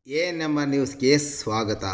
A number ನ್ಯೂಸ್ಗೆ ಸ್ವಾಗತ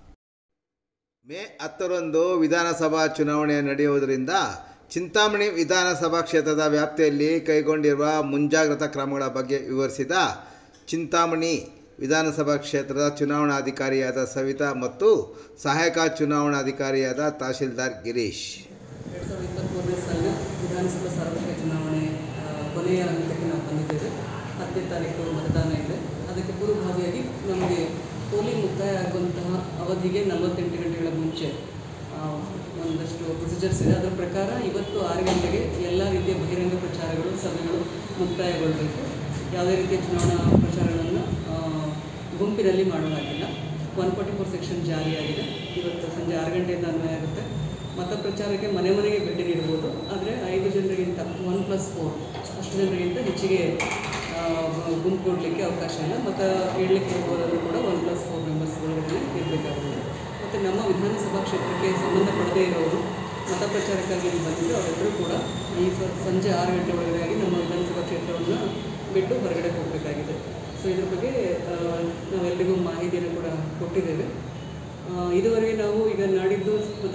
ಮೇ ಹತ್ತರಂದು ವಿಧಾನಸಭಾ ಚುನಾವಣೆ ನಡೆಯುವುದರಿಂದ ಚಿಂತಾಮಣಿ ವಿಧಾನಸಭಾ ಕ್ಷೇತ್ರದ ವ್ಯಾಪ್ತಿಯಲ್ಲಿ ಕೈಗೊಂಡಿರುವ ಮುಂಜಾಗ್ರತಾ ಕ್ರಮಗಳ ಬಗ್ಗೆ ವಿವರಿಸಿದ ಚಿಂತಾಮಣಿ ವಿಧಾನಸಭಾ ಕ್ಷೇತ್ರದ ಚುನಾವಣಾಧಿಕಾರಿಯಾದ ಸವಿತಾ ಮತ್ತು ಸಹಾಯಕ ಚುನಾವಣಾಧಿಕಾರಿಯಾದ ತಹಶೀಲ್ದಾರ್ ಗಿರೀಶ್ ಎರಡು ಸಾವಿರದ ಇಪ್ಪತ್ತ್ಮೂರನೇ ಸಾಲಿನ ವಿಧಾನಸಭಾ ಸಾರ್ವತ್ರಿಕ ಚುನಾವಣೆ ಆ, ಕೊನೆಯ ಹಂತಕ್ಕೆ ನಾವು ಬಂದಿದ್ದೇವೆ ಹತ್ತನೇ ತಾರೀಕು ಮತದಾನ ಇದೆ ಅದಕ್ಕೆ ಪೂರ್ವಭಾವಿಯಾಗಿ ನಮಗೆ ಪೋಲಿಂಗ್ ಮುಕ್ತಾಯ ಆಗುವಂತಹ ಅವಧಿಗೆ ನಲವತ್ತೆಂಟು ಗಂಟೆಗಳ ಮುಂಚೆ ಆ, ಒಂದಷ್ಟು ಪ್ರೊಸೀಜರ್ಸ್ ಇದೆ ಅದರ ಪ್ರಕಾರ ಇವತ್ತು ಆರು ಗಂಟೆಗೆ ಎಲ್ಲ ರೀತಿಯ ಬಹಿರಂಗ ಪ್ರಚಾರಗಳು ಸಭೆಗಳು ಮುಕ್ತಾಯಗೊಳ್ಳಬೇಕು ಯಾವುದೇ ರೀತಿಯ ಚುನಾವಣಾ ಪ್ರಚಾರಗಳನ್ನು ಆ, ಗುಂಪಿನಲ್ಲಿ ಮಾಡಲಾಗಿಲ್ಲ ಒನ್ ಫಾರ್ಟಿ ಫೋರ್ ಸೆಕ್ಷನ್ ಜಾರಿಯಾಗಿದೆ ಇವತ್ತು ಸಂಜೆ ಆರು ಗಂಟೆಯಿಂದ ಅನ್ವಯ ಆಗುತ್ತೆ ಮತ ಪ್ರಚಾರಕ್ಕೆ ಮನೆ ಮನೆಗೆ ಭೇಟಿ ನೀಡ್ಬೋದು ಆದರೆ ಐದು ಜನರಿಗಿಂತ ಒನ್ ಪ್ಲಸ್ ಫೋರ್ ಅಷ್ಟು ಜನರಿಗಿಂತ ಹೆಚ್ಚಿಗೆ ಆ, ಗುಂಪು ಕೊಡಲಿಕ್ಕೆ ಅವಕಾಶ ಇಲ್ಲ ಮತ್ತು ಹೇಳಲಿಕ್ಕೆ ಹೋಗೋದಾದ್ರೂ ಕೂಡ ಒನ್ ಪ್ಲಸ್ ಫೋರ್ ಮೆಂಬರ್ಸ್ ಒಳಗಡೆ ಇರಬೇಕಾಗುತ್ತೆ ಮತ್ತು ನಮ್ಮ ವಿಧಾನಸಭಾ ಕ್ಷೇತ್ರಕ್ಕೆ ಸಂಬಂಧಪಡದೇ ಇರೋರು ಮತ ಪ್ರಚಾರಕ್ಕಾಗಿ ಇಲ್ಲಿ ಬಂದಿದ್ದು ಅವರೆಲ್ಲರೂ ಕೂಡ ಈ ಸ- ಸಂಜೆ ಆರು ಗಂಟೆ ಒಳಗಡೆಯಾಗಿ ನಮ್ಮ ವಿಧಾನಸಭಾ ಕ್ಷೇತ್ರವನ್ನು ಬಿಟ್ಟು ಹೊರಗಡೆ ಹೋಗಬೇಕಾಗಿದೆ ಸೊ ಇದ್ರ ಬಗ್ಗೆ ಆ, ನಾವೆಲ್ಲರಿಗೂ ಮಾಹಿತಿಯನ್ನು ಕೂಡ ಕೊಟ್ಟಿದ್ದೇವೆ ಆ, ಇದುವರೆಗೆ ನಾವು ಈಗ ನಾಡಿದ್ದು ಮತ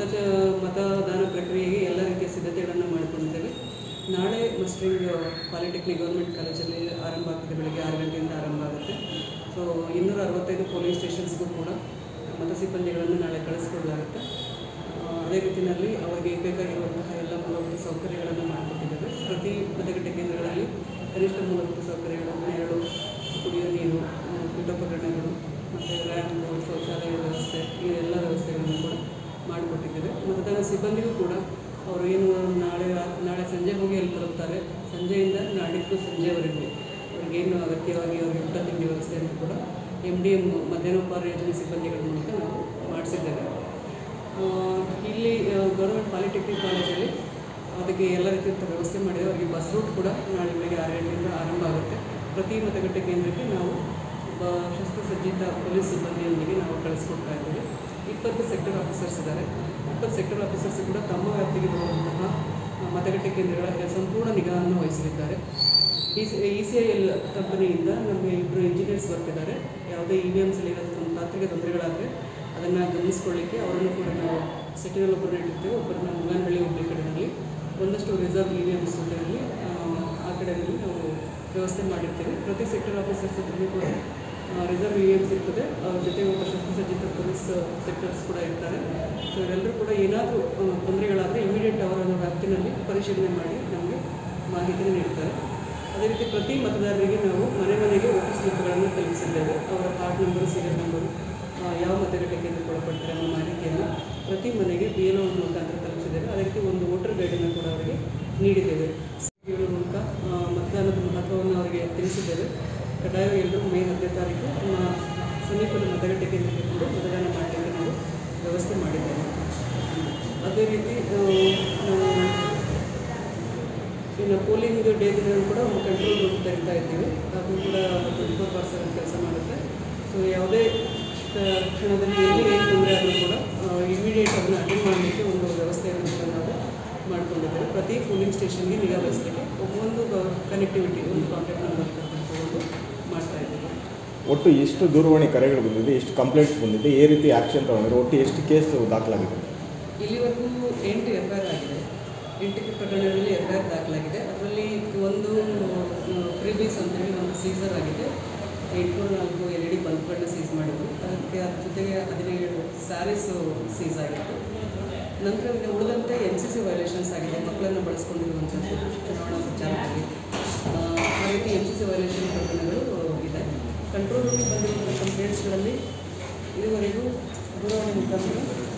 ಮತದಾನ ಪ್ರಕ್ರಿಯೆಗೆ ಎಲ್ಲ ರೀತಿಯ ಸಿದ್ಧತೆಗಳನ್ನು ಮಾಡಿಕೊಂಡಿದ್ದೇವೆ ನಾಳೆ ಮಸ್ಟ್ರಿಂಗ್ ಪಾಲಿಟೆಕ್ನಿಕ್ ಗೌರ್ಮೆಂಟ್ ಕಾಲೇಜಲ್ಲಿ ಆರಂಭ ಆಗ್ತದೆ ಬೆಳಗ್ಗೆ ಆರು ಗಂಟೆಯಿಂದ ಆರಂಭ ಆಗುತ್ತೆ ಸೊ ಇನ್ನೂರ ಅರವತ್ತೈದು ಪೊಲೀಸ್ ಸ್ಟೇಷನ್ಸ್ಗೂ ಕೂಡ ಮತ ಸಿಬ್ಬಂದಿಗಳನ್ನು ನಾಳೆ ಕಳಿಸ್ಕೊಡ್ಲಾಗುತ್ತೆ ಆ, ಅದೇ ರೀತಿಯಲ್ಲಿ ಅವರಿಗೆ ಬೇಕಾಗಿರುವಂತಹ ಎಲ್ಲ ಮೂಲಭೂತ ಸೌಕರ್ಯಗಳನ್ನು ಮಾಡಿಕೊಟ್ಟಿದ್ದೇವೆ ಪ್ರತಿ ಮತಗಟ್ಟೆ ಕೇಂದ್ರಗಳಲ್ಲಿ ಕನಿಷ್ಠ ಮೂಲಭೂತ ಸೌಕರ್ಯಗಳು ನೆರಳು ಕುಡಿಯೋ ನೀರು ಆ, ಪೀಠೋಪಕರಣಗಳು ಮತ್ತು ರ್ಯಾಂಪ್ ಶೌಚಾಲಯ ವ್ಯವಸ್ಥೆ ಈ ಎಲ್ಲ ವ್ಯವಸ್ಥೆಗಳನ್ನು ಕೂಡ ಮಾಡಿಕೊಟ್ಟಿದ್ದೇವೆ ಮತದಾನ ಸಿಬ್ಬಂದಿಗೂ ಕೂಡ ಅವರು ಏನು ನಾಳೆ ರಾ- ನಾಳೆ ಸಂಜೆ ಹೋಗಿ ಅಲ್ಲಿ ತಲುಪ್ತಾರೆ ಸಂಜೆಯಿಂದ ನಾಡಿದ್ದು ಸಂಜೆವರೆಗೂ ಅವ್ರಿಗೇನು ಅಗತ್ಯವಾಗಿ ಅವರಿಗೆ ಊಟ ತಿಂಡಿ ವ್ಯವಸ್ಥೆಯನ್ನು ಕೂಡ ಎಮ್ ಡಿ ಎಮ್ ಮಧ್ಯಾಹ್ನೋಪಹಾರ ಯೋಜನೆ ಸಿಬ್ಬಂದಿಗಳ ಮೂಲಕ ನಾವು ಮಾಡಿಸಿದ್ದೇವೆ ಆ, ಇಲ್ಲಿ ಗೌರ್ಮೆಂಟ್ ಪಾಲಿಟೆಕ್ನಿಕ್ ಕಾಲೇಜಲ್ಲಿ ಅದಕ್ಕೆ ಎಲ್ಲ ರೀತಿಯ ವ್ಯವಸ್ಥೆ ಮಾಡಿದೆ ಅವರಿಗೆ ಬಸ್ ರೂಟ್ ಕೂಡ ನಾಳೆ ಬೆಳಗ್ಗೆ ಆರು ಗಂಟೆಯಿಂದ ಆರಂಭ ಆಗುತ್ತೆ ಪ್ರತಿ ಮತಗಟ್ಟೆ ಕೇಂದ್ರಕ್ಕೆ ನಾವು ಒಬ್ಬ ಶಸ್ತ್ರಸಜ್ಜಿತ ಪೊಲೀಸ್ ಸಿಬ್ಬಂದಿಯೊಂದಿಗೆ ನಾವು ಕಳಿಸ್ಕೊಡ್ತಾ ಇದ್ದೇವೆ ಇಪ್ಪತ್ತು ಸೆಕ್ಟರ್ ಆಫೀಸರ್ಸ್ ಇದ್ದಾರೆ ಇಪ್ಪತ್ತು ಸೆಕ್ಟರ್ ಆಫೀಸರ್ಸ್ ಕೂಡ ತಮ್ಮ ವ್ಯಾಪ್ತಿಗೆ ಬರುವಂತಹ ಆ, ಮತಗಟ್ಟೆ ಕೇಂದ್ರಗಳ ಸಂಪೂರ್ಣ ನಿಗಾವನ್ನು ವಹಿಸಲಿದ್ದಾರೆ E C E C I L ಕಂಪನಿಯಿಂದ ನಮಗೆ ಇಬ್ಬರು ಇಂಜಿನಿಯರ್ಸ್ ಬರ್ತಿದ್ದಾರೆ ಯಾವುದೇ ಇ ವಿ ಎಮ್ಸಲ್ಲಿ ತಾಂತ್ರಿಕ ತೊಂದರೆಗಳಾದರೆ ಅದನ್ನು ಗಮನಿಸ್ಕೊಳ್ಳಿಕ್ಕೆ ಅವರನ್ನು ಕೂಡ ನಾವು ಸಿಟಿನಲ್ಲಿ ಒಬ್ಬರನ್ನ ಇಟ್ಟಿರ್ತೇವೆ ಒಬ್ಬರನ್ನ ಮುಗಾನಹಳ್ಳಿ ಹುಬ್ಳಿ ಕಡೆಯಲ್ಲಿ ಒಂದಷ್ಟು ರಿಸರ್ವ್ ಇ ವಿ ಎಮ್ಸ್ ಜೊತೆಯಲ್ಲಿ ಆ ಕಡೆಯಲ್ಲಿ ನಾವು ವ್ಯವಸ್ಥೆ ಮಾಡಿರ್ತೇವೆ ಪ್ರತಿ ಸೆಕ್ಟರ್ ಆಫೀಸರ್ಸ್ ಹತ್ರನೂ ಕೂಡ ರಿಸರ್ವ್ ಇ ಎಮ್ಸ್ ಇರ್ತದೆ ಅವ್ರ ಜೊತೆ ಒಬ್ಬ ಶಸ್ತ್ರಸಜ್ಜಿತ ಪೊಲೀಸ್ ಸೆಕ್ಟರ್ಸ್ ಕೂಡ ಇರ್ತಾರೆ ಸೊ ಇವರೆಲ್ಲರೂ ಕೂಡ ಏನಾದರೂ ತೊಂದರೆಗಳಾದರೆ ಇಮಿಡಿಯೇಟ್ ಅವರ ವ್ಯಾಪ್ತಿನಲ್ಲಿ ಪರಿಶೀಲನೆ ಮಾಡಿ ನಮಗೆ ಮಾಹಿತಿನ ನೀಡ್ತಾರೆ ಅದೇ ರೀತಿ ಪ್ರತಿ ಮತದಾರರಿಗೆ ನಾವು ಮನೆ ಮನೆಗೆ ವೋಟರ್ ಸ್ಲಿಪ್ಗಳನ್ನು ತಲುಪಿಸಿದ್ದೇವೆ ಅವರ ಕಾರ್ಡ್ ನಂಬರು ಸೀರಿಯಲ್ ನಂಬರು ಆ, ಯಾವ ಮತಗಟ್ಟೆ ಕೇಂದ್ರಕ್ಕೆ ಒಳಪಡ್ತಾರೆ ಅನ್ನೋ ಮಾಹಿತಿಯನ್ನು ಪ್ರತಿ ಮನೆಗೆ ಬಿ ಎಲ್ ಮುಖಾಂತರ ತಲುಪಿಸಿದ್ದೇವೆ ಅದೇ ರೀತಿ ಒಂದು ವೋಟರ್ ಗೈಡನ್ನು ಕೂಡ ಅವರಿಗೆ ನೀಡಿದ್ದೇವೆ ಇವುಗಳ ಮೂಲಕ ಆ, ಮತದಾನದ ಮಹತ್ವವನ್ನು ಅವರಿಗೆ ತಿಳಿಸಿದ್ದೇವೆ ಕಡ್ಡಾಯವಾಗಿ ಎಲ್ಲರೂ ಮೇ ಹತ್ತನೇ ತಾರೀಕು ನಮ್ಮ ಸಮೀಪದ ಮತಗಟ್ಟೆ ಕೇಂದ್ರಕ್ಕೆ ಬಂದು ಮತದಾನ ಮಾಡಲಿಕ್ಕೆ ನಾವು ವ್ಯವಸ್ಥೆ ಮಾಡಿದ್ದೇವೆ ಅದೇ ರೀತಿ ಆ, ನಾವು ಇನ್ನು ಪೋಲಿಂಗ್ ಡೇ ದಿನ ಕೂಡ ಒಂದು ಕಂಟ್ರೋಲ್ ರೂಮ್ ತೆರಿತಾ ಇದ್ದೀವಿ ಅದು ಕೂಡ ಟ್ವೆಂಟಿ ಫೋರ್ ಬಾರ್ ಸೆವೆನ್ ಕೆಲಸ ಮಾಡುತ್ತೆ ಸೊ ಯಾವುದೇ ಕ್ಷ- ಕ್ಷಣದಲ್ಲಿ ಎಲ್ಲಿ ಏನು ತೊಂದರೆ ಆದರೂ ಕೂಡ ಇಮಿಡಿಯೇಟ್ ಅದನ್ನು ಅಟೆಂಡ್ ಮಾಡಲಿಕ್ಕೆ ಒಂದು ವ್ಯವಸ್ಥೆಯನ್ನು ಕೂಡ ನಾವು ಮಾಡಿಕೊಂಡಿದ್ದೇವೆ ಪ್ರತಿ ಪೋಲಿಂಗ್ ಸ್ಟೇಷನ್ಗೆ ನಿಗಾ ವಹಿಸಲಿಕ್ಕೆ ಒಂದು ಕನೆಕ್ಟಿವಿಟಿ ಒಂದು ಕಾಂಟ್ಯಾಕ್ಟ್ ನಂಬರ್ ತಗೊಂಡು ಮಾಡ್ತಾ ಇದ್ದೀವಿ ಒಟ್ಟು ಎಷ್ಟು ದೂರವಾಣಿ ಕರೆಗಳು ಬಂದಿದೆ ಎಷ್ಟು ಕಂಪ್ಲೇಂಟ್ಸ್ ಬಂದಿದೆ ಈ ರೀತಿ ಆ್ಯಕ್ಷನ್ ತಗೊಂಡಿದೆ ಒಟ್ಟು ಎಷ್ಟು ಕೇಸ್ ದಾಖಲಾಗಿದೆ ಇಲ್ಲಿವರೆಗೂ ಎಂಟು ಎಫ್ ಐ ಆರ್ ಆಗಿದೆ ಎಂಟು ಪ್ರಕರಣಗಳಲ್ಲಿ ಎಫ್ ಐ ಆರ್ ದಾಖಲಾಗಿದೆ ಅದರಲ್ಲಿ ಒಂದು ಪ್ರಿಬೀಸ್ ಅಂತ ಹೇಳಿ ಒಂದು ಸೀಸರ್ ಆಗಿದೆ ಎಂಟುನೂರ ನಾಲ್ಕು ಎಲ್ ಇ ಡಿ ಬಲ್ಬ್ಗಳನ್ನ ಸೀಸ್ ಮಾಡಿದ್ರು ಅದಕ್ಕೆ ಅದ್ರ ಜೊತೆಗೆ ಹದಿನೇಳು ಸ್ಯಾರೀಸು ಸೀಸ್ ಆಗಿತ್ತು ನಂತರ ಇನ್ನು ಉಳಿದಂತೆ ಎನ್ ಸಿ ಸಿ ವೈಲೇಷನ್ಸ್ ಆಗಿದೆ ಮಕ್ಕಳನ್ನು ಬಳಸ್ಕೊಂಡಿರುವಂಥದ್ದು ಚುನಾವಣಾ ಪ್ರಚಾರದಲ್ಲಿ ಆ, ಆ ರೀತಿ ಎನ್ ಸಿ ಸಿ ವೈಲೇಷನ್ ಪ್ರಕರಣಗಳು ಇದೆ ಕಂಟ್ರೋಲ್ ರೂಮಿಗೆ ಬಂದಿರುವಂಥ ಕಂಪ್ಲೇಂಟ್ಸ್ಗಳಲ್ಲಿ ಇದುವರೆಗೂ ದೂರವಾಣಿ ಮುಖಾಂತರ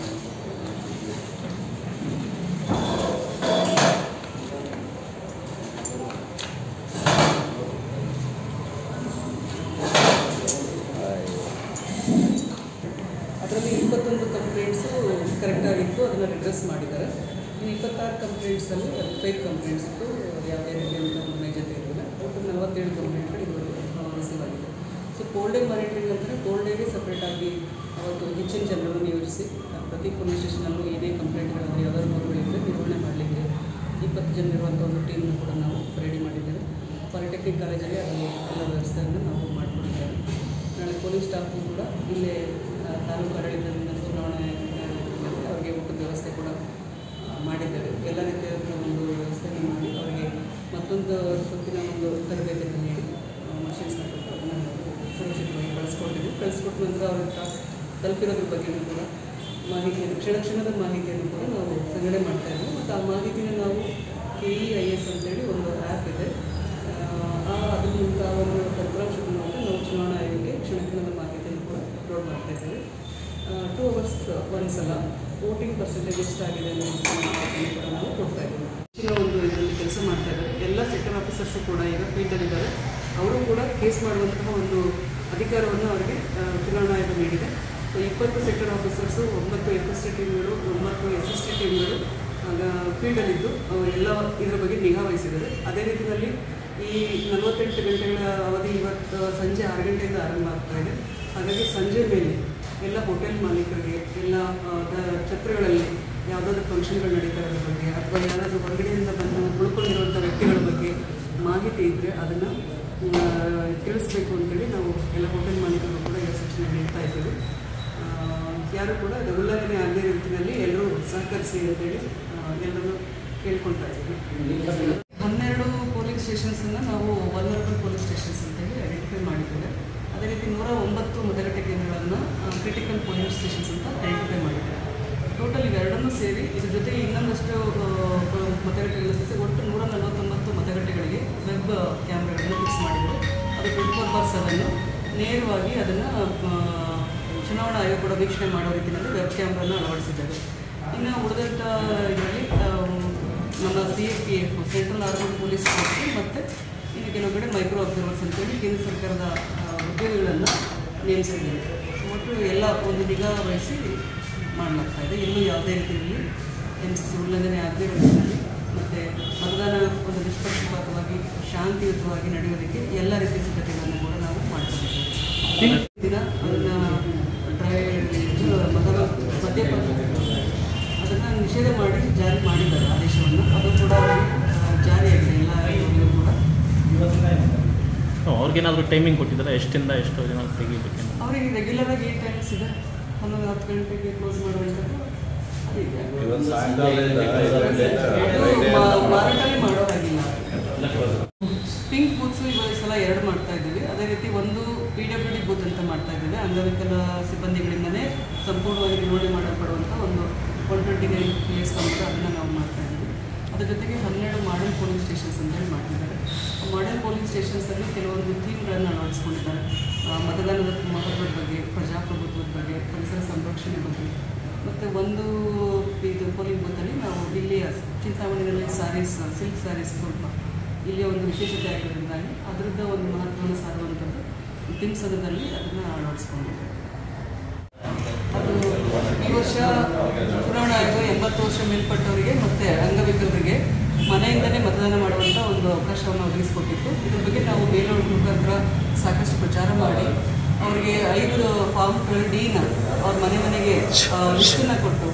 ಅದರಲ್ಲಿ ಇಪ್ಪತ್ತೊಂದು ಕಂಪ್ಲೇಂಟ್ಸು ಕರೆಕ್ಟಾಗಿತ್ತು ಅದನ್ನು ರಿಡ್ರೆಸ್ ಮಾಡಿದ್ದಾರೆ ಇನ್ನು ಇಪ್ಪತ್ತಾರು ಕಂಪ್ಲೇಂಟ್ಸಲ್ಲಿ ಫೇಕ್ ಕಂಪ್ಲೇಂಟ್ಸ್ ಇತ್ತು ಯಾವುದೇ ರೀತಿಯಾದಂಥ ಒಂದು ನೈಜತೆ ಇರಲಿಲ್ಲ ಒಟ್ಟು ನಲವತ್ತೇಳು ಕಂಪ್ಲೇಂಟ್ಗಳು ಇದುವರೆಗೂ ರಿಸೀವ್ ಆಗಿದೆ ಸೊ ಕೋಲ್ಡ್ ಡೇ ಮಾನಿಟರಿಂಗ್ ಅಂದರೆ ಕೋಲ್ಡ್ ಡೇಗೆ ಸಪ್ರೇಟಾಗಿ ಅವತ್ತು ಹೆಚ್ಚಿನ ಜನರನ್ನು ನಿಯೋಜಿಸಿ ಪ್ರತಿ ಪೊಲೀಸ್ ಸ್ಟೇಷನಲ್ಲೂ ಏನೇ ಕಂಪ್ಲೇಂಟ್ಗಳಾದರೆ ಯಾವ್ದಾದ್ರು ಮಗುಗಳಿದ್ದರೆ ನಿರ್ವಹಣೆ ಮಾಡಲಿಕ್ಕೆ ಇಪ್ಪತ್ತು ಜನ ಇರುವಂಥ ಒಂದು ಟೀಮ್ನ ಕೂಡ ನಾವು ರೆಡಿ ಮಾಡಿದ್ದೇವೆ ಪಾಲಿಟೆಕ್ನಿಕ್ ಕಾಲೇಜಲ್ಲಿ ಅದರಲ್ಲಿ ಎಲ್ಲ ವ್ಯವಸ್ಥೆಯನ್ನು ನಾವು ಮಾಡಿಕೊಂಡಿದ್ದೇವೆ ನಾಳೆ ಪೊಲೀಸ್ ಸ್ಟಾಫು ಕೂಡ ಇಲ್ಲೇ ಆ, ತಾಲೂಕು ಆಡಳಿತದಿಂದ ಚುನಾವಣೆ ನಡೆಯುತ್ತಿದೆ. ಅವರಿಗೆ ಊಟದ ವ್ಯವಸ್ಥೆ ಕೂಡ ಆ, ಮಾಡಿದ್ದೇವೆ ಎಲ್ಲ ರೀತಿಯ ಒಂದು ವ್ಯವಸ್ಥೆಯನ್ನು ಮಾಡಿ ಅವರಿಗೆ ಮತ್ತೊಂದು ಸುತ್ತಿನ ಒಂದು ತರಬೇತಿಯನ್ನು ನೀಡಿ ಮಷಿನ್ಸ್ ಕೊಟ್ಟು ಅದನ್ನು ಸುರಕ್ಷಿತವಾಗಿ ಕಳಿಸ್ಕೊಟ್ಟಿದ್ದೀವಿ ಕಳಿಸ್ಕೊಟ್ಟ ನಂತರ ಅವ್ರಿಗೆ ತಾ- ತಲುಪಿರೋದ್ರ ಬಗ್ಗೆಯೂ ಕೂಡ ಮಾಹಿತಿಯನ್ನು ಕ್ಷಣ ಕ್ಷಣದ ಮಾಹಿತಿಯನ್ನು ಕೂಡ ನಾವು ಸಂಗ್ರಹಣೆ ಮಾಡ್ತಾ ಇದ್ದೀವಿ ಮತ್ತು ಆ ಮಾಹಿತಿನ ನಾವು ಕೆ ಇ ಐ ಎಸ್ ಅಂತೇಳಿ ಒಂದು ಆ್ಯಪ್ ಇದೆ ಆ ಅದ್ರ ಮೂಲಕ ಆ ಒಂದು ತಂತ್ರಾಂಶದ ಮೂಲಕ ನಾವು ಚುನಾವಣಾ ಆಯೋಗಕ್ಕೆ ಕ್ಷಣ ಕ್ಷಣದ ಮಾಹಿತಿಯನ್ನು ಕೂಡ ಅಪ್ಲೋಡ್ ಮಾಡ್ತಾ ಇದ್ದೇವೆ ಟೂ ಅವರ್ಸ್ ಒಂದ್ಸಲ ವೋಟಿಂಗ್ ಪರ್ಸೆಂಟೇಜ್ ಎಷ್ಟಾಗಿದೆ ಅನ್ನೋದನ್ನು ಕೂಡ ನಾವು ಕೊಡ್ತಾ ಇದ್ದೀವಿ ಹೆಚ್ಚಿನ ಒಂದು ಇದರಲ್ಲಿ ಕೆಲಸ ಮಾಡ್ತಾ ಇದ್ದಾರೆ ಎಲ್ಲ ಸೆಕ್ಟರ್ ಆಫೀಸರ್ಸು ಕೂಡ ಈಗ ಫೀಲ್ಡಲ್ಲಿದ್ದಾರೆ ಅವರು ಕೂಡ ಕೇಸ್ ಮಾಡುವಂತಹ ಒಂದು ಅಧಿಕಾರವನ್ನು ಅವರಿಗೆ ಆ, ಚುನಾವಣಾ ಆಯೋಗ ನೀಡಿದೆ ಸೊ ಇಪ್ಪತ್ತು ಸೆಕ್ಟರ್ ಆಫೀಸರ್ಸು ಒಂಬತ್ತು ಎಫ್ ಎಸ್ ಟಿ ಟೀಮ್ಗಳು ಒಂಬತ್ತು ಎಸ್ ಎಸ್ ಟಿ ಟೀಮ್ಗಳು ಫೀಲ್ಡಲ್ಲಿದ್ದು ಎಲ್ಲ ಇದರ ಬಗ್ಗೆ ನಿಗಾ ವಹಿಸಿದ್ದಾರೆ ಅದೇ ರೀತಿಯಲ್ಲಿ ಈ ನಲವತ್ತೆಂಟು ಗಂಟೆಗಳ ಅವಧಿ ಇವತ್ತು ಸಂಜೆ ಆರು ಗಂಟೆಯಿಂದ ಆರಂಭ ಆಗ್ತಾ ಇದೆ ಹಾಗಾಗಿ ಸಂಜೆ ಮೇಲೆ ಎಲ್ಲ ಹೋಟೆಲ್ ಮಾಲೀಕರಿಗೆ ಎಲ್ಲ ಆ, ದ- ಛತ್ರಗಳಲ್ಲಿ ಯಾವುದಾದ್ರೂ ಫಂಕ್ಷನ್ಗಳು ನಡೀತಾ ಇರೋದ್ರ ಬಗ್ಗೆ ಅಥವಾ ಯಾರಾದರೂ ಹೊರಗಡೆಯಿಂದ ಬಂದು ಉಳ್ಕೊಂಡಿರುವಂಥ ವ್ಯಕ್ತಿಗಳ ಬಗ್ಗೆ ಮಾಹಿತಿ ಇದ್ದರೆ ಅದನ್ನು ತಿಳಿಸ್ಬೇಕು ಅಂತೇಳಿ ನಾವು ಎಲ್ಲ ಹೋಟೆಲ್ ಮಾಲೀಕರು ಕೂಡ ಈಗ ಸೂಚನೆ ನೀಡ್ತಾ ಇದ್ದೇವೆ ಆ, ಯಾರು ಕೂಡ ಅದು ಉಲ್ಲಂಘನೆ ಆಗದೇ ರೀತಿಯಲ್ಲಿ ಎಲ್ಲರೂ ಸಹಕರಿಸಿ ಅಂತೇಳಿ ಆ, ಎಲ್ಲರೂ ಕೇಳ್ಕೊಳ್ತಾ ಇದ್ದೀವಿ ಹನ್ನೆರಡು ಪೊಲೀಸ್ ಸ್ಟೇಷನ್ಸನ್ನು ನಾವು ವಲ್ನರಬಲ್ ಪೊಲೀಸ್ ಸ್ಟೇಷನ್ಸ್ ಅಂತೇಳಿ ಐಡೆಂಟಿಫೈ ಮಾಡಿದ್ದೇವೆ ಅದೇ ರೀತಿ ನೂರ ಒಂಬತ್ತು ಮತಗಟ್ಟೆ ಕೇಂದ್ರಗಳನ್ನು ಕ್ರಿಟಿಕಲ್ ಪೊಲೀಸ್ ಸ್ಟೇಷನ್ಸ್ ಅಂತ ಐಡೆಂಟಿಫೈ ಮಾಡಿದ್ದೇವೆ ಟೋಟಲ್ ಇವೆರಡನ್ನೂ ಸೇರಿ ಇದ್ರ ಜೊತೆ ಇನ್ನೊಂದಷ್ಟು ಆ, ಪ- ಮತಗಟ್ಟೆಗಳ ಸೇರಿಸಿ ಒಟ್ಟು ನೂರ ನಲವತ್ತೊಂಬತ್ತು ಮತಗಟ್ಟೆಗಳಿಗೆ ವೆಬ್ ಕ್ಯಾಮ್ರಾಗಳನ್ನು ಫಿಕ್ಸ್ ಮಾಡಿದ್ದಾರೆ ಅದು ಟ್ವೆಂಟಿ ಫೋರ್ ಬಾರ್ ಸೆವೆನ್ನು ನೇರವಾಗಿ ಅದನ್ನು ಚುನಾವಣಾ ಆಯೋಗ ಕೂಡ ವೀಕ್ಷಣೆ ಮಾಡೋ ರೀತಿಯಲ್ಲಿ ವೆಬ್ ಕ್ಯಾಮ್ರಾನ ಅಳವಡಿಸಿದ್ದಾರೆ ಇನ್ನು ಉಳಿದಂಥ ಇದರಲ್ಲಿ ಆ, ನಮ್ಮ C A P F central armed police force ಮತ್ತು ಇನ್ನು ಕೆಲವು ಕಡೆ ಮೈಕ್ರೋ ಅಬ್ಸರ್ವರ್ಸ್ ಅಂತೇಳಿ ಕೇಂದ್ರ ಸರ್ಕಾರದ ಆ, ಉದ್ಯೋಗಿಗಳನ್ನು ನೇಮಿಸಿದ್ದಾರೆ ಒಟ್ಟು ಎಲ್ಲ ಒಂದು ನಿಗಾ ವಹಿಸಿ ಮಾಡಲಾಗ್ತಾ ಇದೆ ಎಲ್ಲೂ ಯಾವುದೇ ರೀತಿಯಲ್ಲಿ ಎನ್ ಸಿ ಸಿ ಉಲ್ಲಂಘನೆ ಆಗದೇ ಇರೋ ರೀತಿಯಲ್ಲಿ ಮತ್ತು ಮತದಾನ ಒಂದು ನಿಷ್ಪಕ್ಷಪಾತವಾಗಿ ಶಾಂತಿಯುತವಾಗಿ ನಡೆಯೋದಕ್ಕೆ ಎಲ್ಲ ರೀತಿಯ ಸಿದ್ಧತೆಗಳನ್ನು ಕೂಡ ನಾವು ಮಾಡ್ಕೊಂಡಿದ್ದೇವೆ ದಿನ ಅದನ್ನು ಡ್ರೈ ಇದು ಮತದ ಮದ್ಯಪಾನ ಅದನ್ನು ನಿಷೇಧ ಮಾಡಿ ಜಾರಿ ಮಾಡಿದ್ದಾರೆ ಆದೇಶವನ್ನು ಅದು ಕೂಡ ಅವರಿಗೆ ಆ, ಜಾರಿಯಾಗಿದೆ ಎಲ್ಲ ಇವಾಗಲೂ ಕೂಡ ಅವ್ರಿಗೇನಾದರೂ ಟೈಮಿಂಗ್ ಕೊಟ್ಟಿದ್ದಾರೆ ಎಷ್ಟಿಂದ ಎಷ್ಟು ಜನ ತೆಗಿಬೇಕಂತ ಅವರಿಗೆ ರೆಗ್ಯುಲರ್ ಆಗಿ ಏಟ್ ಟೈಮ್ಸ್ ಇದೆ ಹನ್ನೊಂದು ಹತ್ತು ಗಂಟೆಗೆ ಕ್ಲೋಸ್ ಮಾಡುವಂಥದ್ದು ಅದಿದೆ ಇವತ್ತು ಸಾಯಂಕಾಲದಿಂದ ಐದು ಗಂಟೆ ಅದು ಮಾ- ಮಾರಾಟನೇ ಮಾಡೋ ಹಾಗಿಲ್ಲ ಪಿಂಕ್ ಬೂತ್ಸ್ ಇವಾಗ ಈ ಸಲ ಎರಡು ಮಾಡ್ತಾ ಇದ್ದೀವಿ ಅದೇ ರೀತಿ ಒಂದು ಪಿ ಡಬ್ಲ್ಯೂ ಡಿ ಬೂತ್ ಅಂತ ಮಾಡ್ತಾ ಇದ್ದೀವಿ ಅಂಗವಿಕಲ ಸಿಬ್ಬಂದಿಗಳಿಂದನೇ ಸಂಪೂರ್ಣವಾಗಿ ನಿರ್ವಹಣೆ ಮಾಡಲ್ಪಡುವಂಥ ಒಂದು ಒನ್ ಟ್ವೆಂಟಿ ನೈನ್ ಪ್ಲೇಸ್ ಅಂತ ಅದನ್ನು ನಾವು ಮಾಡ್ತಾ ಇದ್ದೀವಿ ಅದ್ರ ಜೊತೆಗೆ ಹನ್ನೆರಡು ಮಾಡೆಲ್ ಪೋಲಿಂಗ್ ಸ್ಟೇಷನ್ಸ್ ಅಂತೇಳಿ ಮಾಡಿದ್ದಾರೆ ಆ ಮಾಡೆಲ್ ಪೋಲಿಂಗ್ ಸ್ಟೇಷನ್ಸಲ್ಲಿ ಕೆಲವೊಂದು ಥೀಮ್ಗಳನ್ನು ಅಳವಡಿಸ್ಕೊಂಡಿದ್ದಾರೆ ಆ, ಮತದಾನದ ಮಹತ್ವದ ಬಗ್ಗೆ ಪ್ರಜಾಪ್ರಭುತ್ವದ ಬಗ್ಗೆ ಪರಿಸರ ಸಂರಕ್ಷಣೆ ಬಗ್ಗೆ ಮತ್ತು ಒಂದು ಇದು ಪೋಲಿಂಗ್ ಬೂತಲ್ಲಿ ನಾವು ಇಲ್ಲಿಯ ಚಿಂತಾಮಣಿಯಲ್ಲಿ ಸ್ಯಾರೀಸ್ ಸಿಲ್ಕ್ ಸ್ಯಾರೀಸ್ ಸ್ವಲ್ಪ ಇಲ್ಲಿಯ ಒಂದು ವಿಶೇಷತೆ ಆಗಿರೋದ್ರಿಂದಾಗಿ ಅದರದ್ದು ಒಂದು ಮಹತ್ವವನ್ನು ಸಾರುವಂಥದ್ದು ತಿಮ್ಸದದಲ್ಲಿ ಅದನ್ನು ಅಳವಡಿಸ್ಕೊಂಡಿದ್ದೇವೆ ಅದು ಈ ವರ್ಷ ಚುನಾವಣಾ ಆಯೋಗ ಎಂಬತ್ತು ವರ್ಷ ಮೇಲ್ಪಟ್ಟವರಿಗೆ ಮತ್ತು ಅಂಗವಿಕಲರಿಗೆ ಮನೆಯಿಂದಲೇ ಮತದಾನ ಮಾಡುವಂಥ ಒಂದು ಅವಕಾಶವನ್ನು ಒದಗಿಸಿಕೊಟ್ಟಿತ್ತು ಇದ್ರ ಬಗ್ಗೆ ನಾವು ಮೇಲೋಳ ಮುಖಾಂತರ ಸಾಕಷ್ಟು ಪ್ರಚಾರ ಮಾಡಿ ಅವರಿಗೆ ಐದು ಫಾರ್ಮ್ಗಳು ಡೀನ ಅವ್ರ ಮನೆ ಮನೆಗೆ ಲಿಸ್ಟನ್ನು ಕೊಟ್ಟು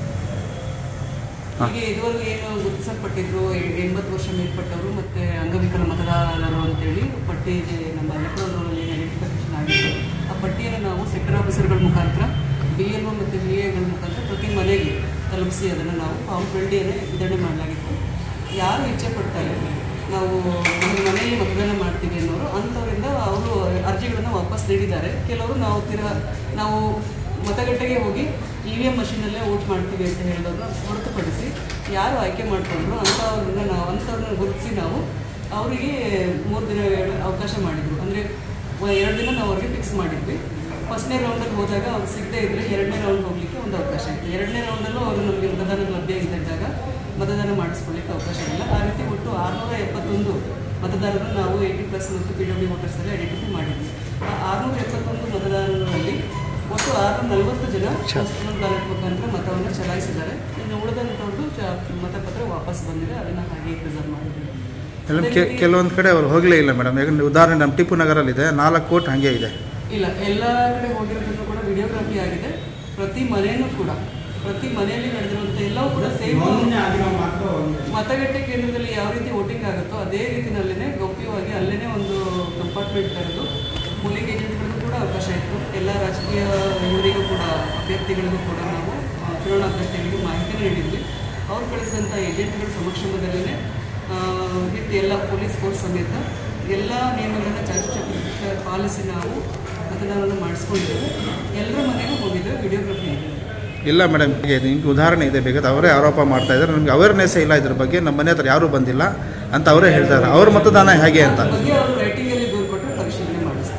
ಹೀಗೆ ಇದುವರೆಗೂ ಏನು ಗುರುತಿಸಲ್ಪಟ್ಟಿದ್ರು ಎ- ಎಂಬತ್ತು ವರ್ಷ ಮೇಲ್ಪಟ್ಟವರು ಮತ್ತು ಅಂಗವಿಕಲ ಮತದಾರರು ಅಂತೇಳಿ ಪಟ್ಟಿ ಇದೆ ನಮ್ಮ ಎಲೆಕ್ಟ್ರೋನಲ್ಲಿ ಏನು ಐಡೆಂಟಿಫಿಕೇಶನ್ ಆಗಿತ್ತು ಆ ಪಟ್ಟಿಯನ್ನು ನಾವು ಸೆಕ್ಟರ್ ಆಫೀಸರ್ಗಳ ಮುಖಾಂತರ ಬಿ ಎಲ್ ಒ ಮತ್ತು ಬಿ ಎಗಳ ಮುಖಾಂತರ ಪ್ರತಿ ಮನೆಗೆ ತಲುಪಿಸಿ ಅದನ್ನು ನಾವು ಫಾರ್ಮ್ ಟ್ವೆಂಟಿಯನ್ನೇ ವಿತರಣೆ ಮಾಡಲಾಗಿತ್ತು ಯಾರು ಇಚ್ಛೆ ಪಡ್ತಾರೆ ನಾವು ನಮ್ಮ ಮನೆಯಲ್ಲಿ ಮತದಾನ ಮಾಡ್ತೀವಿ ಅನ್ನೋರು ಅಂಥವರಿಂದ ಅವರು ಅರ್ಜಿಗಳನ್ನು ವಾಪಸ್ ನೀಡಿದ್ದಾರೆ ಕೆಲವರು ನಾವು ತಿರ ನಾವು ಮತಗಟ್ಟೆಗೆ ಹೋಗಿ ಇ ವಿ ಎಮ್ ಮಷೀನಲ್ಲೇ ವೋಟ್ ಮಾಡ್ತೀವಿ ಅಂತ ಹೇಳಿದವ್ರನ್ನ ಹೊರತುಪಡಿಸಿ ಯಾರು ಆಯ್ಕೆ ಮಾಡ್ಕೊಂಡ್ರು ಅಂಥವ್ರನ್ನ ನಾವು ಅಂಥವ್ರನ್ನ ಗುರುತಿಸಿ ನಾವು ಅವರಿಗೆ ಮೂರು ದಿನ ಅವಕಾಶ ಮಾಡಿದ್ರು ಅಂದರೆ ಎರಡು ದಿನ ನಾವು ಅವ್ರಿಗೆ ಫಿಕ್ಸ್ ಮಾಡಿದ್ವಿ ಫಸ್ಟ್ನೇ ರೌಂಡಲ್ಲಿ ಹೋದಾಗ ಅವ್ರು ಸಿಗದೇ ಇದ್ದರೆ ಎರಡನೇ ರೌಂಡ್ ಹೋಗಲಿಕ್ಕೆ ಒಂದು ಅವಕಾಶ ಇತ್ತು ಎರಡನೇ ರೌಂಡಲ್ಲೂ ಅವರು ನಮಗೆ ಮತದಾನ ಲಭ್ಯ ಇದ್ದಾಗ ಮತದಾನ ಮಾಡಿಸ್ಕೊಳ್ಳಿಕ್ಕೆ ಅವಕಾಶ ಇಲ್ಲ ಆ ರೀತಿ ಒಟ್ಟು ಆರುನೂರ ಎಪ್ಪತ್ತೊಂದು ಮತದಾರರು ನಾವು ಏಯ್ಟಿ ಪ್ಲಸ್ ಮತ್ತು ಪಿ ಡಬ್ಲ್ಯೂ ವೋಟರ್ಸಲ್ಲಿ ಐಡೆಂಟಿಫೈ ಮಾಡಿದ್ವಿ ಆ ಆರುನೂರ ಎಪ್ಪತ್ತೊಂದು ಮತದಾರರಲ್ಲಿ ಒಟ್ಟು ಆರುನೂರ ನಲವತ್ತು ಜನ ಪೋಸ್ಟಲ್ ಬ್ಯಾಲೆಟ್ ಮುಖಾಂತರ ಮತವನ್ನು ಚಲಾಯಿಸಿದ್ದಾರೆ ಇನ್ನು ಉಳಿದಂಥವ್ರದ್ದು ಚ ಮತಪತ್ರ ವಾಪಸ್ ಬಂದಿದೆ ಅದನ್ನು ಹಾಗೆ ಪ್ರಿಸರ್ವ್ ಮಾಡಿದ್ದೀವಿ ಎಲ್ಲ ಅದೇ ಕೆ ರೀತಿ- ಕೆಲವೊಂದು ಕಡೆ ಅವ್ರು ಹೋಗಲೇ ಇಲ್ಲ ಮೇಡಮ್ ಯಾಕಂದ್ರೆ ಉದಾಹರಣೆ ನಮ್ಮ ಟಿಪ್ಪು ನಗರಲ್ಲಿದೆ ನಾಲ್ಕು ಕೋಟ್ ಹಾಗೆ ಇದೆ ಇಲ್ಲ ಎಲ್ಲ ಕಡೆ ಹೋಗಿರೋದನ್ನು ಕೂಡ ವಿಡಿಯೋಗ್ರಫಿ ಆಗಿದೆ ಪ್ರತಿ ಮನೆಯೂ ಕೂಡ ಪ್ರತಿ ಮನೆಯಲ್ಲಿ ನಡೆದಿರುವಂಥ ಎಲ್ಲವೂ ಕೂಡ ಸೇಮ್ ಮತಗಟ್ಟೆ ಕೇಂದ್ರದಲ್ಲಿ ಯಾವ ರೀತಿ ವೋಟಿಂಗ್ ಆಗುತ್ತೋ ಅದೇ ರೀತಿನಲ್ಲೇ ಗೌಪ್ಯವಾಗಿ ಅಲ್ಲೇ ಒಂದು ಕಂಪಾರ್ಟ್ಮೆಂಟ್ ಕರೆದು ಪೋಲಿಂಗ್ ಏಜೆಂಟ್ಗಳಿಗೂ ಕೂಡ ಅವಕಾಶ ಇತ್ತು ಎಲ್ಲ ರಾಜಕೀಯ ಇವರಿಗೂ ಕೂಡ ಅಭ್ಯರ್ಥಿಗಳಿಗೂ ಕೂಡ ನಾವು ಆ, ಚುನಾವಣಾ ಅಭ್ಯರ್ಥಿಗಳಿಗೆ ಮಾಹಿತಿ ನೀಡಿದ್ವಿ ಅವ್ರು ಕಳಿಸಿದಂಥ ಏಜೆಂಟ್ಗಳ ಸಮಕ್ಷಮದಲ್ಲೇ ವಿತ್ ಎಲ್ಲ ಪೊಲೀಸ್ ಫೋರ್ಸ್ ಸಮೇತ ಎಲ್ಲ ನಿಯಮಗಳನ್ನು ಚಾಚು ಪಾಲಿಸಿ ನಾವು ಮತದಾನವನ್ನು ಮಾಡಿಸ್ಕೊಂಡಿದ್ದೇವೆ ಎಲ್ಲರ ಮನೆಗೂ ಹೋಗಿದ್ದೇವೆ ವಿಡಿಯೋಗ್ರಫಿ ಇದೆ ಇಲ್ಲ ಮೇಡಮ್ ಹೀಗೆ ನಿಮ್ಗೆ ಉದಾಹರಣೆ ಇದೆ ಬೇಕಾದ್ರೆ ಅವರೇ ಆರೋಪ ಮಾಡ್ತಾ ಇದ್ದಾರೆ ನಮಗೆ ಅವೇರ್ನೆಸ್ ಇಲ್ಲ ಇದ್ರ ಬಗ್ಗೆ ನಮ್ಮ ಮನೆ ಹತ್ರ ಯಾರೂ ಬಂದಿಲ್ಲ ಅಂತ ಅವರೇ ಹೇಳ್ತಾರೆ ಅವ್ರ ಮತದಾನ ಹೇಗೆ ಅಂತ ಅದ್ರ ಬಗ್ಗೆ ಅವರು ರೈಟಿಂಗಲ್ಲಿ ದೂರು ಕೊಟ್ಟರೆ ಪರಿಶೀಲನೆ ಮಾಡಿಸ್ತಾರೆ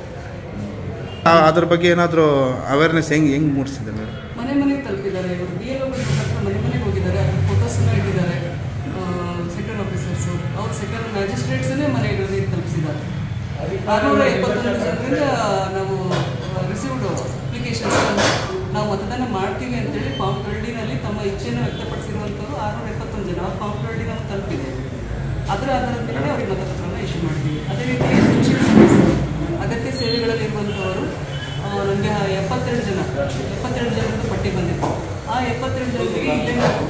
ಆ- ಅದ್ರ ಬಗ್ಗೆ ಏನಾದರೂ ಅವೇರ್ನೆಸ್ ಹೆಂಗೆ ಹೆಂಗೆ ಮೂಡಿಸಿದೆ ಮೇಡಮ್ ಮನೆ ಮನೆಗೆ ತಲುಪಿದ್ದಾರೆ ಇವರು ಬಿ ಎಲ್ ಹತ್ರ ಮನೆ ಮನೆಗೆ ಹೋಗಿದ್ದಾರೆ ಅದ್ರ ಫೋಟೋಸನ್ನ ಇಟ್ಟಿದ್ದಾರೆ ಸೆಕ್ಟರ್ ಆಫೀಸರ್ಸು ಅವ್ರು ಸೆಕ್ಟರ್ ಮ್ಯಾಜಿಸ್ಟ್ರೇಟ್ಸನ್ನೇ ಮನೆಗಳಿಗೆ ತಲುಪಿಸಿದ್ದಾರೆ ಆರುನೂರ ಎಪ್ಪತ್ತೊಂದು ಜನರಿಂದ ನಾವು ರಿಸೀವ್ಡ್ ಅಪ್ಲಿಕೇಶನ್ಸ್ ನಾವು ಮತದಾನ ಮಾಡ್ತೀವಿ ಅಂತೇಳಿ ಫಾರ್ಮ್ ಟ್ವೆಲ್ಟಿನಲ್ಲಿ ತಮ್ಮ ಇಚ್ಛೆಯನ್ನು ವ್ಯಕ್ತಪಡಿಸಿರುವಂಥವ್ರು ಆರುನೂರ ಎಪ್ಪತ್ತೊಂದು ಜನ ಆ ಫಾರ್ಮ್ ಟ್ವೆಲ್ಟಿ ನಾವು ತಲುಪಿದೆ ಅದರ ಆಧಾರದ ಮೇಲೆ ಅವ್ರಿಗೆ ಮತಪತ್ರವನ್ನು ಇಶ್ಯೂ ಮಾಡ್ತೀವಿ ಅದೇ ರೀತಿ ಎಸೆನ್ಷಿಯಲ್ ಸರ್ವಿಸ್ ಅಗತ್ಯ ಸೇವೆಗಳಲ್ಲಿರುವಂಥವರು ನನಗೆ ಎಪ್ಪತ್ತೆರಡು ಜನ ಎಪ್ಪತ್ತೆರಡು ಜನರದ್ದು ಪಟ್ಟಿ ಬಂದಿತ್ತು ಆ ಎಪ್ಪತ್ತೆರಡು ಜನರಿಗೆ ಇಲ್ಲೇ ನಾವು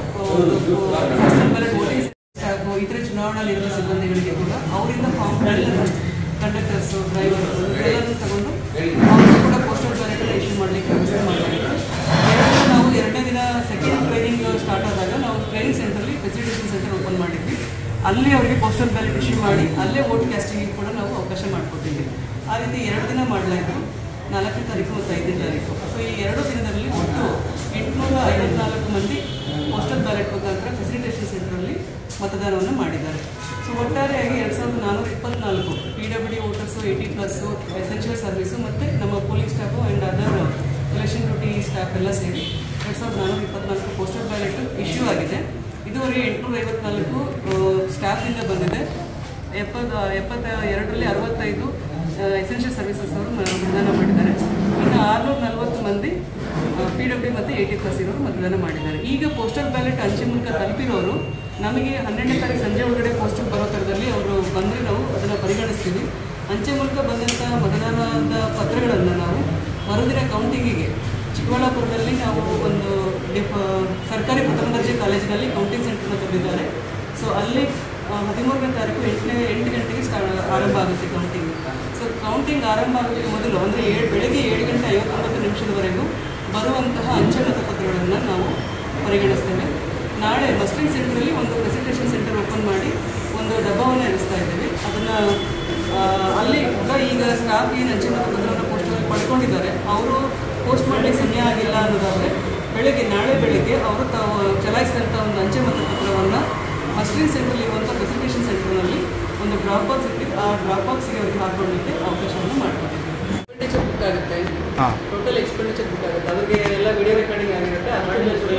ವೋಟಿಂಗ್ ಸ್ಟಾಫ್ ಇತರೆ ಚುನಾವಣಾ ನಿರತ ಸಿಬ್ಬಂದಿಗಳಿಗೆ ಕೂಡ ಅವರಿಂದ ಫಾರ್ಮ್ ಕಂಡಕ್ಟರ್ಸು ಡ್ರೈವರ್ಸು ಎಲ್ಲರನ್ನು ತಗೊಂಡು ಅವರು ಕೂಡ ಪೋಸ್ಟಲ್ ಬ್ಯಾಲೆಟ್ ಇಶ್ಯೂ ಮಾಡಲಿಕ್ಕೆ ವ್ಯವಸ್ಥೆ ಮಾಡಲಾಗಿದೆ ಎರಡನೇ ನಾವು ಎರಡನೇ ದಿನ ಸೆಕೆಂಡ್ ಟ್ರೈನಿಂಗ್ ಸ್ಟಾರ್ಟ್ ಆದಾಗ ನಾವು ಟ್ರೈನಿಂಗ್ ಸೆಂಟರ್ಲಿ ಫೆಸಿಲಿಟೇಷನ್ ಸೆಂಟರ್ ಓಪನ್ ಮಾಡಿದ್ವಿ ಅಲ್ಲಿ ಅವರಿಗೆ ಪೋಸ್ಟಲ್ ಬ್ಯಾಲೆಟ್ ಇಶ್ಯೂ ಮಾಡಿ ಅಲ್ಲೇ ವೋಟ್ ಕ್ಯಾಸ್ಟಿಂಗ್ ಕೂಡ ನಾವು ಅವಕಾಶ ಮಾಡಿಕೊಟ್ಟಿದ್ವಿ ಆ ರೀತಿ ಎರಡು ದಿನ ಮಾಡಲಾಯಿತು ನಾಲ್ಕನೇ ತಾರೀಕು ಮತ್ತು ಐದನೇ ತಾರೀಕು ಸೊ ಈ ಎರಡು ದಿನದಲ್ಲಿ ಒಟ್ಟು ಎಂಟುನೂರ ಐವತ್ನಾಲ್ಕು ಮಂದಿ ಪೋಸ್ಟಲ್ ಬ್ಯಾಲೆಟ್ ಮುಖಾಂತರ ಫೆಸಿಲಿಟೇಷನ್ ಸೆಂಟರಲ್ಲಿ ಮತದಾನವನ್ನು ಮಾಡಿದ್ದಾರೆ ಸೊ ಒಟ್ಟಾರೆಯಾಗಿ ಎರಡು ಸಾವಿರದ ನಾನ್ನೂರ ಇಪ್ಪತ್ನಾಲ್ಕು P W D voters eighty plus essential service ಮತ್ತು ನಮ್ಮ police staff and other election duty staff ಎಲ್ಲ ಸೇರಿ ಎರಡು ಸಾವಿರದ ನಾನ್ನೂರ ಇಪ್ಪತ್ನಾಲ್ಕು ಪೋಸ್ಟಲ್ ಬ್ಯಾಲೆಟ್ ಇಶ್ಯೂ ಆಗಿದೆ ಇದುವರೆಗೆ ಎಂಟುನೂರ ಐವತ್ನಾಲ್ಕು ಸ್ಟಾಫಿಂದ ಬಂದಿದೆ ಎಪ್ಪತ್ತು ಎಪ್ಪತ್ತ ಎರಡರಲ್ಲಿ ಅರವತ್ತೈದು ಎಸೆನ್ಷಿಯಲ್ ಸರ್ವಿಸಸ್ ಅವರು ಮ- ಮತದಾನ ಮಾಡಿದ್ದಾರೆ ಇನ್ನು ಆರುನೂರ ನಲವತ್ತು ಮಂದಿ ಪಿ ಡಬ್ಲ್ಯೂ ಮತ್ತು ಏಯ್ಟಿ ಪ್ಲಸ್ ಇರೋರು ಮತದಾನ ಮಾಡಿದ್ದಾರೆ ಈಗ ಪೋಸ್ಟಲ್ ಬ್ಯಾಲೆಟ್ ಅಂಚೆ ಮೂಲಕ ತಲುಪಿರೋರು ನಮಗೆ ಹನ್ನೆರಡನೇ ತಾರೀಕು ಸಂಜೆ ಒಳಗಡೆ ಪೋಸ್ಟಲ್ ಬರೋ ಥರದಲ್ಲಿ ಅವರು ಬಂದರೆ ನಾವು ಅದನ್ನು ಪರಿಗಣಿಸ್ತೀವಿ ಅಂಚೆ ಮೂಲಕ ಬಂದಂಥ ಮತದಾನದ ಪತ್ರಗಳನ್ನು ನಾವು ಮರುದಿನ ಕೌಂಟಿಂಗಿಗೆ ಚಿಕ್ಕಬಳ್ಳಾಪುರದಲ್ಲಿ ನಾವು ಒಂದು ಡಿಪ್ ಸರ್ಕಾರಿ ಪ್ರಥಮ ದರ್ಜೆ ಕಾಲೇಜಿನಲ್ಲಿ ಕೌಂಟಿಂಗ್ ಸೆಂಟರ್ನ ತೆಗೆದಿದ್ದಾರೆ ಸೊ ಅಲ್ಲಿ ಆ, ಹದಿಮೂರನೇ ತಾರೀಕು ಎಂಟನೇ ಎಂಟು ಗಂಟೆಗೆ ಸ್ಟಾ ಆರಂಭ ಆಗುತ್ತೆ ಕೌಂಟಿಂಗ್ ಸೊ ಕೌಂಟಿಂಗ್ ಆರಂಭ ಆಗೋದಕ್ಕೆ ಮೊದಲು ಅಂದರೆ ಏಳು ಬೆಳಗ್ಗೆ ಏಳು ಗಂಟೆ ಐವತ್ತೊಂಬತ್ತು ನಿಮಿಷದವರೆಗೂ ಬರುವಂತಹ ಅಂಚೆ ಮತಪತ್ರಗಳನ್ನು ನಾವು ಪರಿಗಣಿಸ್ತೇವೆ ನಾಳೆ ಮಸ್ಟಿಂಗ್ ಸೆಂಟ್ರಲ್ಲಿ ಒಂದು ಪ್ರೆಸೆಂಟೇಷನ್ ಸೆಂಟರ್ ಓಪನ್ ಮಾಡಿ ಒಂದು ಡಬ್ಬವನ್ನು ಇರಿಸ್ತಾ ಇದ್ದೇವೆ ಅದನ್ನು ಅಲ್ಲಿ ಕೂಡ ಈಗ ಸ್ಟಾಫ್ ಏನು ಅಂಚೆ ಮತಪತ್ರವನ್ನು ಪೋಸ್ಟಲ್ಲಿ ಪಡ್ಕೊಂಡಿದ್ದಾರೆ ಅವರು ಪೋಸ್ಟ್ ಮಾಡಲಿಕ್ಕೆ ಸಮಯ ಆಗಿಲ್ಲ ಅನ್ನೋದಾದರೆ ಬೆಳಗ್ಗೆ ನಾಳೆ ಬೆಳಗ್ಗೆ ಅವರು ತಾವು ಚಲಾಯಿಸಿದಂಥ ಒಂದು ಅಂಚೆ ಮತಪತ್ರವನ್ನು ಮಸ್ಟಿಂಗ್ ಸೆಂಟ್ರಲ್ಲಿ ಇರುವಂಥ ಪ್ರೆಸೆಂಟೇಷನ್ ಸೆಂಟರ್ನಲ್ಲಿ ಒಂದು ಡ್ರಾಪ್ ಬಾಕ್ಸ್ ಇಟ್ಟು ಆ ಡ್ರಾಪ್ ಬಾಕ್ಸ್ಗೆ ಅವ್ರಿಗೆ ಹಾಕೊಳ್ಳಿಕ್ಕೆ ಅವಕಾಶವನ್ನು ಮಾಡಿಕೊಟ್ಟಿದ್ದೀವಿ ಎಕ್ಸ್ಪೆಂಡಿಚರ್ ಬುಕ್ ಆಗುತ್ತೆ ಹಾಂ ಟೋಟಲ್ ಎಕ್ಸ್ಪೆಂಡಿಚರ್ ಬುಕ್ ಆಗುತ್ತೆ ಅವ್ರಿಗೆ ಎಲ್ಲ ವಿಡಿಯೋ ರೆಕಾರ್ಡಿಂಗ್ ಆಗಿರುತ್ತೆ ಆ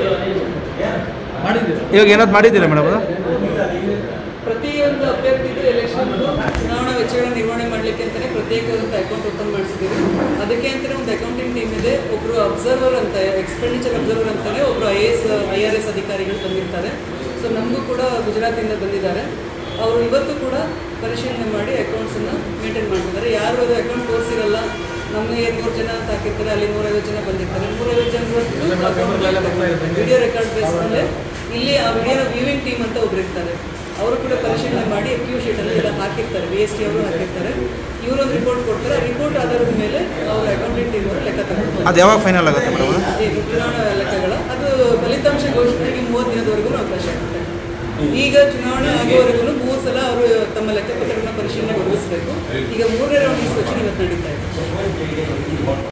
ಮಾಡಿದ್ದೀರಾ ಇವಾಗ ಏನಾದ್ರು ಮಾಡಿದ್ದೀರಾ ಮೇಡಮ್ ಅದು ಪ್ರತಿಯೊಂದು ಅಭ್ಯರ್ಥಿದು ಎಲೆಕ್ಷನ್ ಚುನಾವಣಾ ವೆಚ್ಚಗಳ ನಿರ್ವಹಣೆ ಮಾಡಲಿಕ್ಕೆ ಅಂತಾನೆ ಪ್ರತ್ಯೇಕವಾದಂಥ ಅಕೌಂಟ್ ಓಪನ್ ಮಾಡಿಸಿದ್ದೀವಿ ಅದಕ್ಕೆ ಅಂತಲೇ ಒಂದು ಅಕೌಂಟಿಂಗ್ ಟೀಮ್ ಇದೆ ಒಬ್ಬರು ಅಬ್ಸರ್ವರ್ ಅಂತ ಎಕ್ಸ್ಪೆಂಡಿಚರ್ ಅಬ್ಸರ್ವರ್ ಅಂತಾನೆ ಒಬ್ಬರು I S I R S ಅಧಿಕಾರಿಗಳು ಬಂದಿರ್ತಾರೆ ಸೊ ನಮಗೂ ಕೂಡ ಗುಜರಾತಿಂದ ಬಂದಿದ್ದಾರೆ ಅವರು ಇವತ್ತು ಕೂಡ ಪರಿಶೀಲನೆ ಮಾಡಿ ಅಕೌಂಟ್ಸನ್ನು ಮೇಂಟೈನ್ ಮಾಡ್ತಿದ್ದಾರೆ ಯಾರು ಅದು ಅಕೌಂಟ್ ತೋರಿಸಿರಲ್ಲ ನಮಗೆ ನೂರು ಜನ ಅಂತ ಹಾಕಿರ್ತಾರೆ ಅಲ್ಲಿ ನೂರೈವತ್ತು ಜನ ಬಂದಿರ್ತಾರೆ ನೂರೈವತ್ತು ಜನ ವಿಡಿಯೋ ರೆಕಾರ್ಡ್ ಬೇಸ್ ಮೇಲೆ ಇಲ್ಲಿ ಆ ವಿಡಿಯೋನ ವ್ಯೂವಿಂಗ್ ಟೀಮ್ ಅಂತ ಒಬ್ರು ಇರ್ತಾರೆ ಅವರು ಕೂಡ ಪರಿಶೀಲನೆ ಮಾಡಿ ಕ್ಯೂ ಶೀಟಲ್ಲಿ ಎಲ್ಲ ಹಾಕಿರ್ತಾರೆ ಬಿ ಎಸ್ ಟಿ ಅವರು ಹಾಕಿರ್ತಾರೆ ಇವರೊಂದು ರಿಪೋರ್ಟ್ ಕೊಡ್ತಾರೆ ರಿಪೋರ್ಟ್ ಆಧಾರದ ಮೇಲೆ ಅವ್ರ ಅಕೌಂಟೆಂಟ್ ಟೀಮ್ ಅವರು ಲೆಕ್ಕ ತಗೊಂಡು ಅದು ಯಾವಾಗ ಫೈನಲ್ ಆಗುತ್ತೆ ಮೇಡಮ್ ಅದು ಇದು ಚುನಾವಣಾ ಲೆಕ್ಕಗಳ ಅದು ಫಲಿತಾಂಶ ಘೋಷಣೆಗೆ ಮೂವತ್ತು ದಿನದವರೆಗೂ ಅವಕಾಶ ಇರುತ್ತೆ ಈಗ ಚುನಾವಣೆ ಆಗುವವರೆಗೂ ಮೂರು ಸಲ ಅವರು ತಮ್ಮ ಲೆಕ್ಕಪತ್ರಗಳನ್ನ ಪರಿಶೀಲನೆ ಒದಗಿಸಬೇಕು ಈಗ ಮೂರನೇ ರೌಂಡ್ ಇನ್ಸ್ಪೆಕ್ಷನ್ ಇವತ್ತು ನಡೀತಾ ಇದೆ